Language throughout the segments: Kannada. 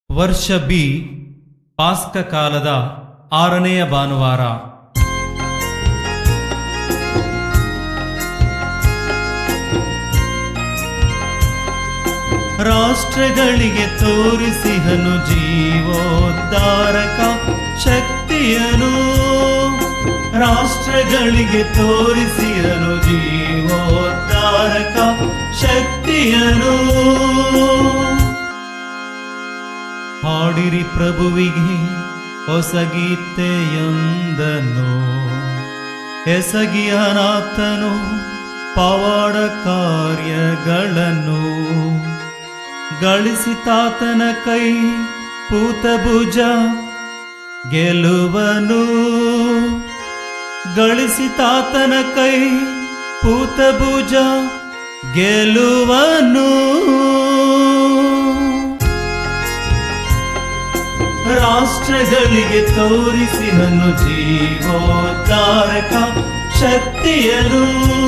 ವರ್ಷ ಬಿ ಪಾಸ್ಕ ಕಾಲದ ಆರನೆಯ ಭಾನುವಾರ ರಾಷ್ಟ್ರಗಳಿಗೆ ತೋರಿಸಿಹನು ಜೀವೋದ್ಧಾರಕ ಶಕ್ತಿಯನು ರಾಷ್ಟ್ರಗಳಿಗೆ ತೋರಿಸಿಹನು ಜೀವೋದ್ಧಾರಕ ಶಕ್ತಿಯನು ಹಾಡಿರಿ ಪ್ರಭುವಿಗೆ ಹೊಸ ಗೀತೆಯೊಂದನ್ನು ಎಸಗಿಯನಾಥನು ಪವಾಡ ಕಾರ್ಯಗಳನ್ನು ಗಳಿಸಿತಾತನ ಕೈ ಪೂತಭುಜ ಗೆಲುವನು ಗಳಿಸಿತಾತನ ಕೈ ಪೂತಭುಜ ಗೆಲುವನು ರಾಷ್ಟ್ರಗಳಿಗೆ ತೋರಿಸಿದನು ಜೀವೋದ್ಧಾರಕ ಶಕ್ತಿಯನು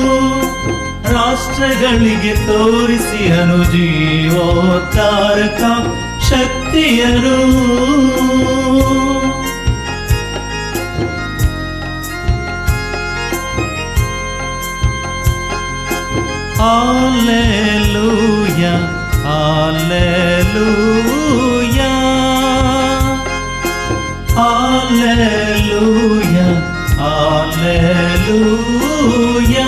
ರಾಷ್ಟ್ರಗಳಿಗೆ ತೋರಿಸಿದನು ಜೀವೋದ್ಧಾರಕ ಶಕ್ತಿಯನು Alleluia, Alleluia, Alleluia, Alleluia.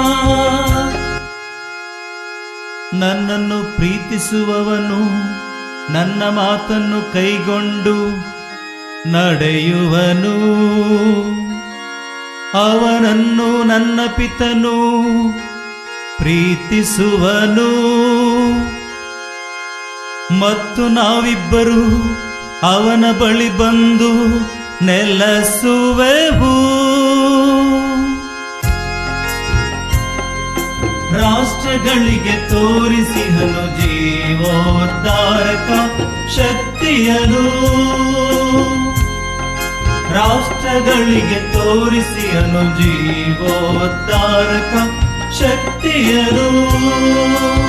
ನನ್ನನ್ನು ಪ್ರೀತಿಸುವವನು ನನ್ನ ಮಾತನ್ನು ಕೈಗೊಂಡು ನಡೆಯುವನು ಅವನನ್ನು ನನ್ನ ಪಿತನು ಪ್ರೀತಿಸುವನು ಮತ್ತು ನಾವಿಬ್ಬರು ಅವನ ಬಳಿ ಬಂದು ನೆಲೆಸುವೆವು ರಾಷ್ಟ್ರಗಳಿಗೆ ತೋರಿಸಿದನು ಜೀವೋದ್ಧಾರಕ ಶಕ್ತಿಯನು ರಾಷ್ಟ್ರಗಳಿಗೆ ತೋರಿಸಿಯನು ಜೀವೋದ್ಧಾರಕ ಶಕ್ತಿಯನು